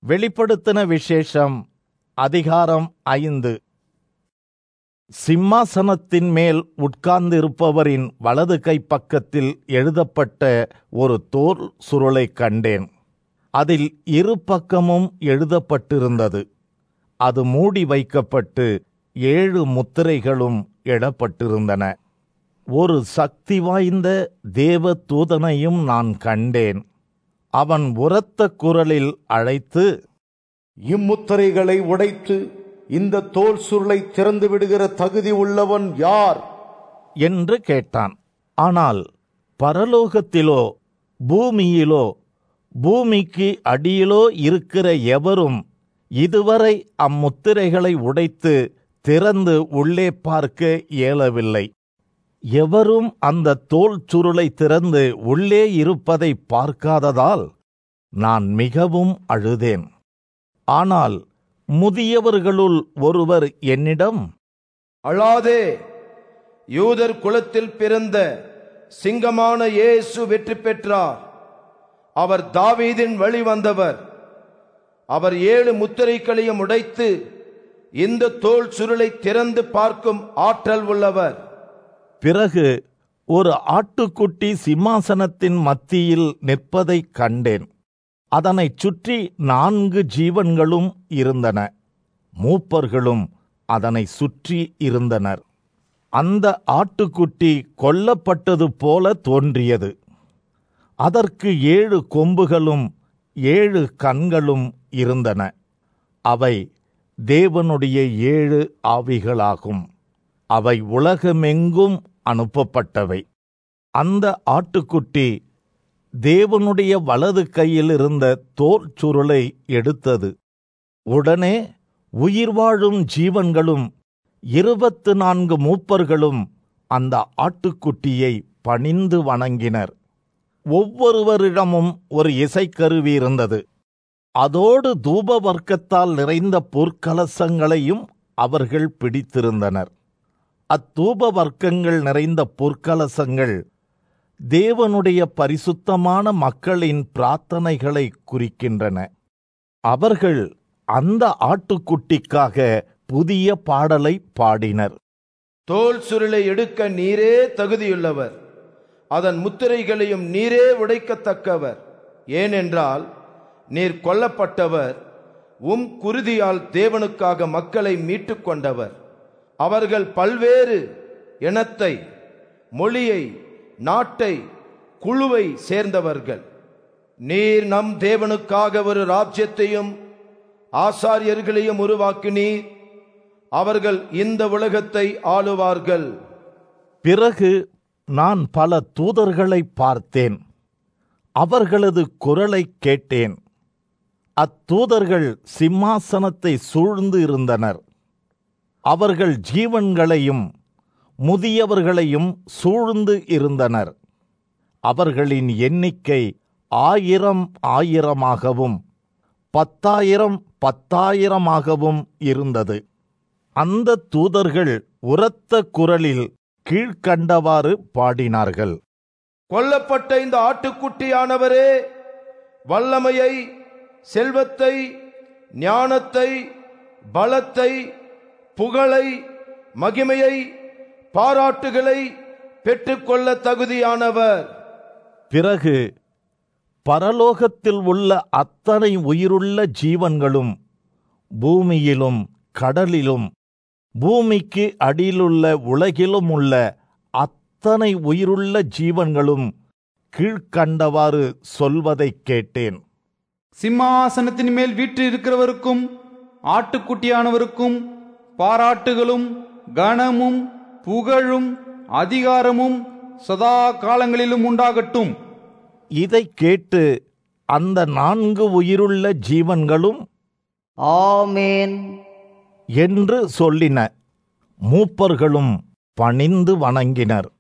வெளிப்படுத்தின விசேஷம் அதிகாரம் ஐந்து சிம்மாசனத்தின் மேல் உட்கார்ந்திருப்பவரின் வலது கை பக்கத்தில் எழுதப்பட்ட ஒரு தோல் சுருளைக் கண்டேன் அதில் இரு பக்கமும் எழுதப்பட்டிருந்தது அது மூடி வைக்கப்பட்டு ஏழு முத்திரைகளும் எழப்பட்டிருந்தன ஒரு சக்தி வாய்ந்த தேவ தூதனையும் நான் கண்டேன் அவன் உரத்த குரலில் அழைத்து இம்முத்திரைகளை உடைத்து இந்த தோல் சுருளை திறந்து விடுகிற தகுதி உள்ளவன் யார் என்று கேட்டான் ஆனால் பரலோகத்திலோ பூமியிலோ பூமிக்கு அடியிலோ இருக்கிற எவரும் இதுவரை அம்முத்திரைகளை உடைத்து திறந்து உள்ளே பார்க்க இயலவில்லை எவரும் அந்த தோல் சுருளை திறந்து உள்ளே இருப்பதை பார்க்காததால் நான் மிகவும் அழுதேன் ஆனால் முதியவர்களுள் ஒருவர் என்னிடம் அழாதே யூதர் குலத்தில் பிறந்த சிங்கமான இயேசு வெற்றி பெற்றார் அவர் தாவீதின் வழி வந்தவர் அவர் ஏழு முத்திரைகளையும் உடைத்து இந்த தோல் சுருளை திறந்து பார்க்கும் ஆற்றல் உள்ளவர் பிறகு ஒரு ஆட்டுக்குட்டி சிம்மாசனத்தின் மத்தியில் நிற்பதைக் கண்டேன் அதனைச் சுற்றி நான்கு ஜீவன்களும் இருந்தன மூப்பர்களும் அதனை சுற்றி இருந்தனர் அந்த ஆட்டுக்குட்டி கொல்லப்பட்டது போல தோன்றியது அதற்கு ஏழு கொம்புகளும் ஏழு கண்களும் இருந்தன அவை தேவனுடைய ஏழு ஆவிகளாகும் அவை உலகமெங்கும் அனுப்பப்பட்டவை அந்த ஆட்டுக்குட்டி தேவனுடைய வலது கையில் இருந்த தோல் சுருளை எடுத்தது உடனே உயிர் வாழும் ஜீவன்களும் இருபத்து நான்கு மூப்பர்களும் அந்த ஆட்டுக்குட்டியை பணிந்து வணங்கினர் ஒவ்வொருவரிடமும் ஒரு இசைக்கருவி இருந்தது அதோடு தூப வர்க்கத்தால் நிறைந்த பொற்கலசங்களையும் அவர்கள் பிடித்திருந்தனர் அத்தூப வர்க்கங்கள் நிறைந்த பொற்கலசங்கள் தேவனுடைய பரிசுத்தமான மக்களின் பிரார்த்தனைகளை குறிக்கின்றன அவர்கள் அந்த ஆட்டுக்குட்டிக்காக புதிய பாடலை பாடினர் தோல் சுருளை எடுக்க நீரே தகுதியுள்ளவர் அதன் முத்திரைகளையும் நீரே உடைக்கத்தக்கவர் ஏனென்றால் நீர் கொல்லப்பட்டவர் உம் குருதியால் தேவனுக்காக மக்களை மீட்டுக் கொண்டவர் அவர்கள் பல்வேறு இனத்தை மொழியை நாட்டை குழுவை சேர்ந்தவர்கள் நீர் நம் தேவனுக்காக ஒரு ராஜ்யத்தையும் ஆசாரியர்களையும் உருவாக்கினீர் அவர்கள் இந்த உலகத்தை ஆளுவார்கள் பிறகு நான் பல தூதர்களை பார்த்தேன் அவர்களது குரலைக் கேட்டேன் அத்தூதர்கள் சிம்மாசனத்தை சூழ்ந்து இருந்தனர் அவர்கள் ஜீவன்களையும் முதியவர்களையும் சூழ்ந்து இருந்தனர் அவர்களின் எண்ணிக்கை ஆயிரம் ஆயிரமாகவும் பத்தாயிரம் பத்தாயிரமாகவும் இருந்தது அந்த தூதர்கள் உரத்த குரலில் கீழ்க்கண்டவாறு பாடினார்கள் கொல்லப்பட்ட இந்த ஆட்டுக்குட்டியானவரே வல்லமையை செல்வத்தை ஞானத்தை பலத்தை புகழை மகிமையை பாராட்டுகளை பெற்றுக்கொள்ள தகுதியானவர் பிறகு பரலோகத்தில் உள்ள அத்தனை உயிருள்ள ஜீவன்களும் பூமியிலும் கடலிலும் பூமிக்கு அடியிலுள்ள உலகிலும் உள்ள அத்தனை உயிருள்ள ஜீவன்களும் கீழ்க்கண்டவாறு சொல்வதைக் கேட்டேன் சிம்மாசனத்தின் மேல் வீற்றிருக்கிறவருக்கும் ஆட்டுக்குட்டியானவருக்கும் பாராட்டுகளும் கனமும் புகழும் அதிகாரமும் சதா காலங்களிலும் உண்டாகட்டும் இதைக் கேட்டு அந்த நான்கு உயிருள்ள ஜீவன்களும் ஆமேன் என்று சொல்லின மூப்பர்களும் பணிந்து வணங்கினர்